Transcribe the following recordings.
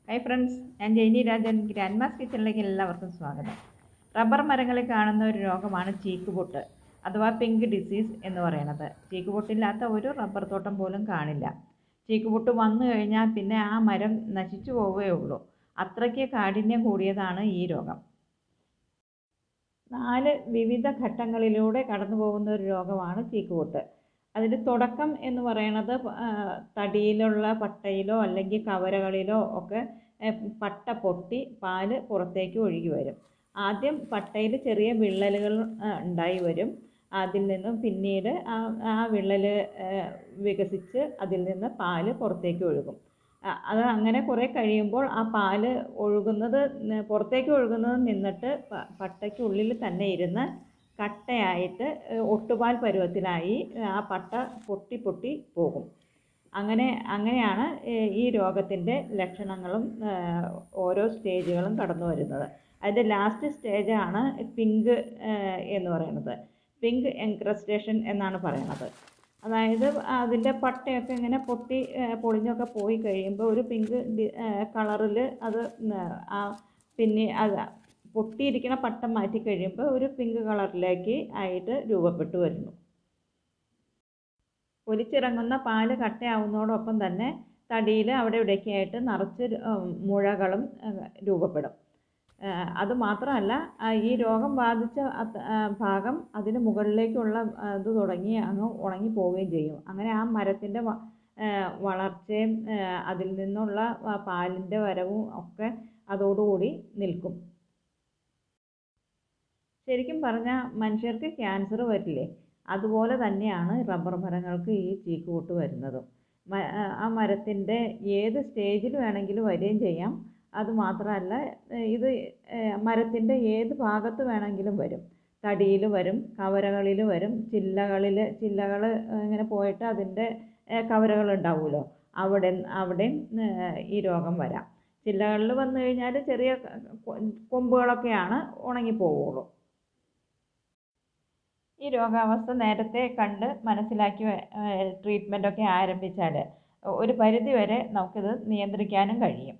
hi friends ഞാൻ ജെയിനി Rajan grand mass കിച്ചണിലേക്ക് എല്ലാവർക്കും സ്വാഗതം റബ്ബർ മരങ്ങളിൽ കാണുന്ന ഒരു രോഗമാണ് ചീക്കുപൊട്ട് അഥവാ പിങ്ക് ഡിസീസ് എന്ന് പറയുന്നത് ചീക്കുപൊട്ടില്ലാത്ത ഒരു റബ്ബർ തോട്ടം പോലും കാണില്ല ചീക്കുപൊട്ട് വന്നു കഴിഞ്ഞാൽ പിന്നെ ആ മരം നശിച്ചു പോവുകയേ ഉള്ളൂ അത്രയ്ക്ക് കാഠിന്യം കൂടിയതാണ് ഈ രോഗം നാല് വിവിധ ഘട്ടങ്ങളിലൂടെ കടന്നു പോകുന്ന ഒരു രോഗമാണ് ചീക്കുപൊട്ട് അതിൻ്റെ തുടക്കം എന്ന് പറയുന്നത് ആ, തടിയിലുള്ള പട്ടയിലോ അല്ലെങ്കിൽ കവരകളിലോ ഒക്കെ ഏ, പട്ട പൊട്ടി പാല് പുറത്തേക്ക് ഒഴുകി വരും ആദ്യം പട്ടയിൽ ചെറിയ വിള്ളലുകൾ ആ, ഉണ്ടായി വരും അതിൽ നിന്നും പിന്നീട് ആ ആ വിള്ളൽ വികസിച്ച് അതിൽ നിന്ന് പാല് പുറത്തേക്ക് ഒഴുകും ആ, അത് അങ്ങനെ കുറേ കഴിയുമ്പോൾ ആ പാല് ഒഴുകുന്നത് ന- പുറത്തേക്ക് ഒഴുകുന്നത് നിന്നിട്ട് പ- പട്ടയ്ക്കുള്ളിൽ തന്നെ ഇരുന്ന് കട്ടയായിട്ട് ഏ, ഒട്ടുപാൽ പരുവത്തിലായി ആ പട്ട പൊട്ടി പൊട്ടി പോകും അങ്ങനെ അങ്ങനെയാണ് ഏ, ഈ രോഗത്തിൻ്റെ ലക്ഷണങ്ങളും ഏ, ഓരോ സ്റ്റേജുകളും കടന്നു വരുന്നത് അതിൻ്റെ ലാസ്റ്റ് സ്റ്റേജാണ് പിങ്ക് എന്ന് പറയുന്നത് പിങ്ക് എൻക്രസ്റ്റേഷൻ എന്നാണ് പറയുന്നത് അതായത് അതിൻ്റെ പട്ടയൊക്കെ ഇങ്ങനെ പൊട്ടി ഏ, പൊളിഞ്ഞൊക്കെ പോയി കഴിയുമ്പോൾ ഒരു പിങ്ക് കളറിൽ അത് ന- ആ പിന്നെ അത് പൊട്ടിയിരിക്കുന്ന പട്ടം മാറ്റി കഴിയുമ്പോൾ ഒരു പിങ്ക് കളറിലേക്ക് ആയിട്ട് രൂപപ്പെട്ടു വരുന്നു ഒലിച്ചിറങ്ങുന്ന പാല് കട്ടയാവുന്നതോടൊപ്പം തന്നെ തടിയിൽ അവിടെ ഇവിടെയൊക്കെ ആയിട്ട് നിറച്ച് രു- ഉം, മുഴകളും ഏഹ്, രൂപപ്പെടും ഏഹ്, അത് മാത്രമല്ല ആ, ഈ രോഗം ബാധിച്ച അത്- ആ, ഭാഗം അതിന് മുകളിലേക്കുള്ള ആ, ഇത് തുടങ്ങി അങ്ങ് ഉണങ്ങി പോവുകയും ചെയ്യും അങ്ങനെ ആ മരത്തിൻ്റെ വ- ഏഹ്, വളർച്ചയും ഏഹ്, അതിൽ നിന്നുള്ള ആ, പാലിൻ്റെ വരവും ഒക്കെ അതോടുകൂടി നിൽക്കും ശരിക്കും പറഞ്ഞാൽ മനുഷ്യർക്ക് ക്യാൻസർ വരില്ലേ അതുപോലെ തന്നെയാണ് റബ്ബർ മരങ്ങൾക്ക് ഈ ചീക്കുകൂട്ട് വരുന്നതും മ- ആ, ആ മരത്തിൻ്റെ ഏത് സ്റ്റേജിൽ വേണമെങ്കിലും വരികയും ചെയ്യാം അത് മാത്രമല്ല ഏഹ് ഇത് മരത്തിൻ്റെ ഏത് ഭാഗത്ത് വേണമെങ്കിലും വരും തടിയിൽ വരും കവരകളിൽ വരും ചില്ലകളിൽ ചില്ലകൾ ഇങ്ങനെ പോയിട്ട് അതിൻ്റെ കവരകൾ ഉണ്ടാവുമല്ലോ അവിടെ അവിടെയും ഏഹ് ഈ രോഗം വരാം ചില്ലകളിൽ വന്നു കഴിഞ്ഞാൽ ചെറിയ ക- കൊ- കൊമ്പുകളൊക്കെയാണ് ഉണങ്ങിപ്പോവുള്ളൂ ഈ രോഗാവസ്ഥ നേരത്തെ കണ്ട് മനസ്സിലാക്കി ട്രീറ്റ്മെൻ്റ് ഒക്കെ ആരംഭിച്ചാൽ ഒരു പരിധി വരെ നമുക്കിത് നിയന്ത്രിക്കാനും കഴിയും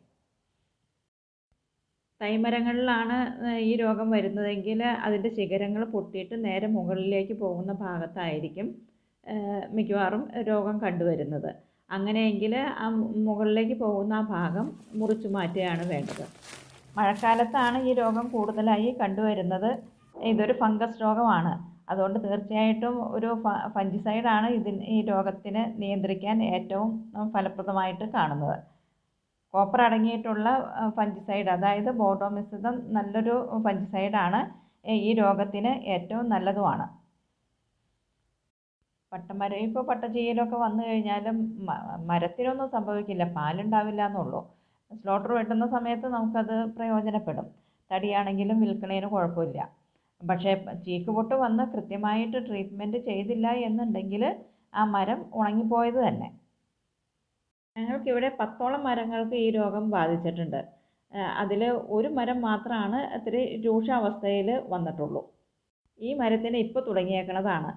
തൈമരങ്ങളിലാണ് ഏഹ് ഈ രോഗം വരുന്നതെങ്കിൽ അതിൻ്റെ ശിഖരങ്ങൾ പൊട്ടിയിട്ട് നേരെ മുകളിലേക്ക് പോകുന്ന ഭാഗത്തായിരിക്കും ഏഹ് മിക്കവാറും രോഗം കണ്ടുവരുന്നത് അങ്ങനെയെങ്കിൽ ആ മു- മുകളിലേക്ക് പോകുന്ന ആ ഭാഗം മുറിച്ചു മാറ്റുകയാണ് വേണ്ടത് മഴക്കാലത്താണ് ഈ രോഗം കൂടുതലായി കണ്ടുവരുന്നത് ഇതൊരു ഫംഗസ് രോഗമാണ് അതുകൊണ്ട് തീർച്ചയായിട്ടും ഒരു ഫ ഫഞ്ചിസൈഡാണ് ഇതിന് ഈ രോഗത്തിന് നിയന്ത്രിക്കാൻ ഏറ്റവും ഉം, ഫലപ്രദമായിട്ട് കാണുന്നത് കോപ്പർ അടങ്ങിയിട്ടുള്ള ഫഞ്ചിസൈഡ് അതായത് ബോട്ടോമിസിതം നല്ലൊരു ഫഞ്ചിസൈഡാണ് ഈ രോഗത്തിന് ഏറ്റവും നല്ലതുമാണ് പട്ടമരം ഇപ്പോൾ പട്ടച്ചീയലൊക്കെ വന്നു കഴിഞ്ഞാലും മ- മരത്തിനൊന്നും സംഭവിക്കില്ല പാലുണ്ടാവില്ല എന്നുള്ളൂ സ്ലോട്ടർ വെട്ടുന്ന സമയത്ത് നമുക്കത് പ്രയോജനപ്പെടും തടിയാണെങ്കിലും വിൽക്കണേന് കുഴപ്പമില്ല പക്ഷേ ചീക്ക് പൊട്ട് വന്ന് കൃത്യമായിട്ട് ട്രീറ്റ്മെൻറ്റ് ചെയ്തില്ല എന്നുണ്ടെങ്കിൽ ആ മരം ഉണങ്ങിപ്പോയത് തന്നെ ഞങ്ങൾക്കിവിടെ പത്തോളം മരങ്ങൾക്ക് ഈ രോഗം ബാധിച്ചിട്ടുണ്ട് അതിൽ ഒരു മരം മാത്രമാണ് ഇത്തിരി രൂക്ഷാവസ്ഥയിൽ വന്നിട്ടുള്ളൂ ഈ മരത്തിന് ഇപ്പോൾ തുടങ്ങിയേക്കണതാണ്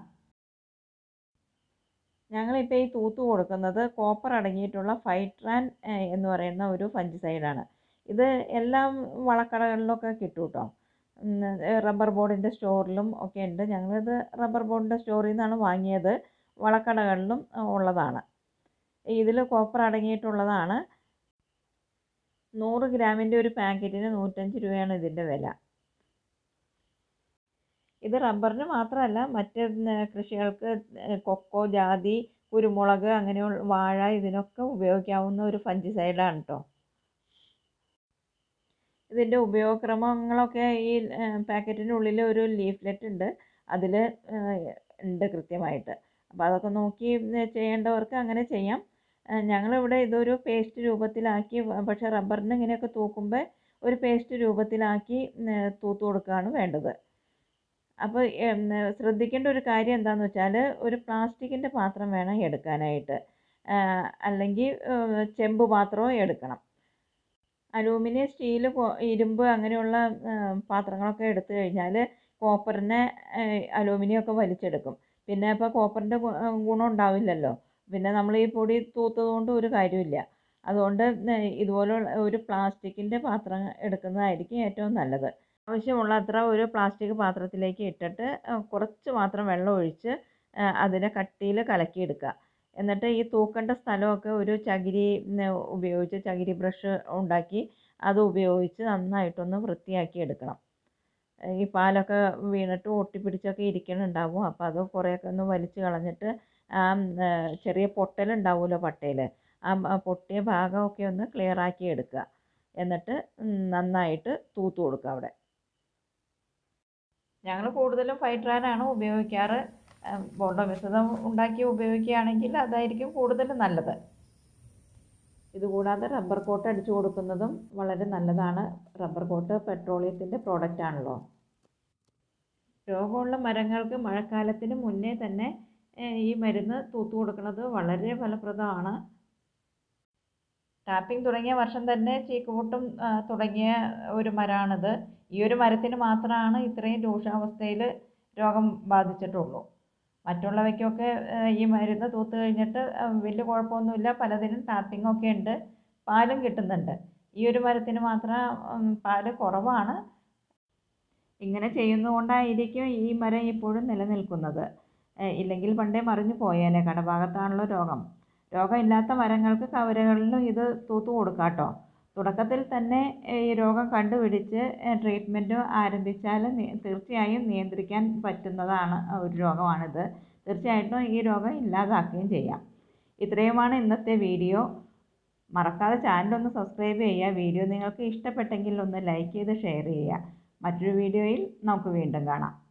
ഞങ്ങളിപ്പോൾ ഈ തൂത്ത് കൊടുക്കുന്നത് കോപ്പർ അടങ്ങിയിട്ടുള്ള ഫൈട്രാൻ എന്ന് പറയുന്ന ഒരു ഫഞ്ചിസൈഡാണ് ഇത് എല്ലാ വളക്കടകളിലൊക്കെ കിട്ടും കേട്ടോ റബ്ബർ ബോർഡിൻ്റെ സ്റ്റോറിലും ഒക്കെ ഉണ്ട് ഞങ്ങളിത് റബ്ബർ ബോർഡിൻ്റെ സ്റ്റോറിൽ നിന്നാണ് വാങ്ങിയത് വളക്കടകളിലും ആ, ഉള്ളതാണ് ഇതിൽ കോപ്പർ അടങ്ങിയിട്ടുള്ളതാണ് നൂറ് ഗ്രാമിൻ്റെ ഒരു പാക്കറ്റിന് നൂറ്റഞ്ച് രൂപയാണ് ഇതിൻ്റെ വില ഇത് റബ്ബറിന് മാത്രമല്ല മറ്റ് ഉം, കൃഷികൾക്ക് ഏ, കൊക്കോ ജാതി കുരുമുളക് അങ്ങനെയുള്ള വാഴ ഇതിനൊക്കെ ഉപയോഗിക്കാവുന്ന ഒരു ഫഞ്ചിസൈഡാണ് കേട്ടോ ഇതിൻ്റെ ഉപയോഗക്രമങ്ങളൊക്കെ ഈ പാക്കറ്റിനുള്ളിൽ ഒരു ലീഫ്ലെറ്റ് ഉണ്ട് അതിൽ ഉണ്ട് കൃത്യമായിട്ട് അപ്പോൾ അതൊക്കെ നോക്കി ഉം, ചെയ്യേണ്ടവർക്ക് അങ്ങനെ ചെയ്യാം ഏഹ് ഞങ്ങളിവിടെ ഇതൊരു പേസ്റ്റ് രൂപത്തിലാക്കി വ- പക്ഷേ റബ്ബറിന് ഇങ്ങനെയൊക്കെ തൂക്കുമ്പോൾ ഒരു പേസ്റ്റ് രൂപത്തിലാക്കി ഉം, തൂത്ത് കൊടുക്കുകയാണ് വേണ്ടത് അപ്പോൾ ഉം, ശ്രദ്ധിക്കേണ്ട ഒരു കാര്യം എന്താണെന്ന് വെച്ചാൽ ഒരു പ്ലാസ്റ്റിക്കിൻ്റെ പാത്രം വേണം എടുക്കാനായിട്ട് ആഹ് അല്ലെങ്കിൽ ഏഹ് ചെമ്പ് പാത്രവും എടുക്കണം അലൂമിനിയം സ്റ്റീൽ ഇരുമ്പ് അങ്ങനെയുള്ള ഏഹ് പാത്രങ്ങളൊക്കെ എടുത്തു കഴിഞ്ഞാൽ കോപ്പറിനെ അലൂമിനിയം ഒക്കെ വലിച്ചെടുക്കും പിന്നെ ഇപ്പോൾ കോപ്പറിൻ്റെ ഗുണം ഉണ്ടാവില്ലല്ലോ പിന്നെ നമ്മൾ ഈ പൊടി തൂത്തത് കൊണ്ട് ഒരു കാര്യമില്ല അതുകൊണ്ട് ഇതുപോലുള്ള ഒരു പ്ലാസ്റ്റിക്കിൻ്റെ പാത്രം എടുക്കുന്നതായിരിക്കും ഏറ്റവും നല്ലത് ആവശ്യമുള്ളത്ര ഒരു പ്ലാസ്റ്റിക് പാത്രത്തിലേക്ക് ഇട്ടിട്ട് കുറച്ച് മാത്രം വെള്ളം ഒഴിച്ച് അതിനെ കട്ടിയിൽ കലക്കിയെടുക്കുക എന്നിട്ട് ഈ തൂക്കേണ്ട സ്ഥലമൊക്കെ ഒരു ചകിരി ഉപയോഗിച്ച് ചകിരി ബ്രഷ് ഉണ്ടാക്കി അത് ഉപയോഗിച്ച് നന്നായിട്ടൊന്ന് വൃത്തിയാക്കി എടുക്കണം ഈ പാലൊക്കെ വീണിട്ട് ഒട്ടിപ്പിടിച്ചൊക്കെ ഇരിക്കുന്നുണ്ടാവും അപ്പോൾ അത് കുറേയൊക്കെ ഒന്ന് വലിച്ച് കളഞ്ഞിട്ട് ആ ചെറിയ പൊട്ടലുണ്ടാവുമല്ലോ പട്ടയിൽ ആ പൊട്ടിയ ഭാഗമൊക്കെ ഒന്ന് ക്ലിയർ ആക്കി എടുക്കുക എന്നിട്ട് നന്നായിട്ട് തൂത്ത് കൊടുക്കുക അവിടെ ഞങ്ങൾ കൂടുതലും ഫൈറ്ററാനാണ് ഉപയോഗിക്കാറ് ബോണ്ട മിശ്രിതം ഉണ്ടാക്കി ഉപയോഗിക്കുകയാണെങ്കിൽ അതായിരിക്കും കൂടുതൽ നല്ലത് ഇതുകൂടാതെ റബ്ബർ കോട്ട് അടിച്ചു കൊടുക്കുന്നതും വളരെ നല്ലതാണ് റബ്ബർ കോട്ട് പെട്രോളിയത്തിൻ്റെ പ്രോഡക്റ്റ് ആണല്ലോ രോഗമുള്ള മരങ്ങൾക്ക് മഴക്കാലത്തിന് മുന്നേ തന്നെ ഈ മരുന്ന് തൂത്തു കൊടുക്കുന്നത് വളരെ ഫലപ്രദമാണ് ടാപ്പിംഗ് തുടങ്ങിയ വർഷം തന്നെ ചീക്കുമുട്ടും തുടങ്ങിയ ഒരു മരമാണിത് ഈ ഒരു മരത്തിന് മാത്രമാണ് ഇത്രയും രൂക്ഷാവസ്ഥയിൽ രോഗം ബാധിച്ചിട്ടുള്ളൂ മറ്റുള്ളവയ്ക്കൊക്കെ ഈ മരുന്ന് തൂത്ത് കഴിഞ്ഞിട്ട് വലിയ കുഴപ്പമൊന്നുമില്ല പലതിനും ടാപ്പിംഗ് ഒക്കെ ഉണ്ട് പാലും കിട്ടുന്നുണ്ട് ഈ ഒരു മരത്തിന് മാത്രം പാല് കുറവാണ് ഇങ്ങനെ ചെയ്യുന്നതുകൊണ്ടായിരിക്കും ഈ മരം ഇപ്പോഴും നിലനിൽക്കുന്നത് ഇല്ലെങ്കിൽ പണ്ടേ മറിഞ്ഞു പോയേനെ കടഭാഗത്താണല്ലോ രോഗം രോഗമില്ലാത്ത മരങ്ങൾക്ക് കവരകളിലും ഇത് തൂത്ത് കൊടുക്കാം കേട്ടോ തുടക്കത്തിൽ തന്നെ ഈ രോഗം കണ്ടുപിടിച്ച് ട്രീറ്റ്മെൻറ്റ് ആരംഭിച്ചാൽ തീർച്ചയായും നിയന്ത്രിക്കാൻ പറ്റുന്നതാണ് ഒരു രോഗമാണിത് തീർച്ചയായിട്ടും ഈ രോഗം ഇല്ലാതാക്കുകയും ചെയ്യാം ഇത്രയുമാണ് ഇന്നത്തെ വീഡിയോ മറക്കാതെ ചാനലൊന്ന് സബ്സ്ക്രൈബ് ചെയ്യുക വീഡിയോ നിങ്ങൾക്ക് ഇഷ്ടപ്പെട്ടെങ്കിൽ ഒന്ന് ലൈക്ക് ചെയ്ത് ഷെയർ ചെയ്യുക മറ്റൊരു വീഡിയോയിൽ നമുക്ക് വീണ്ടും കാണാം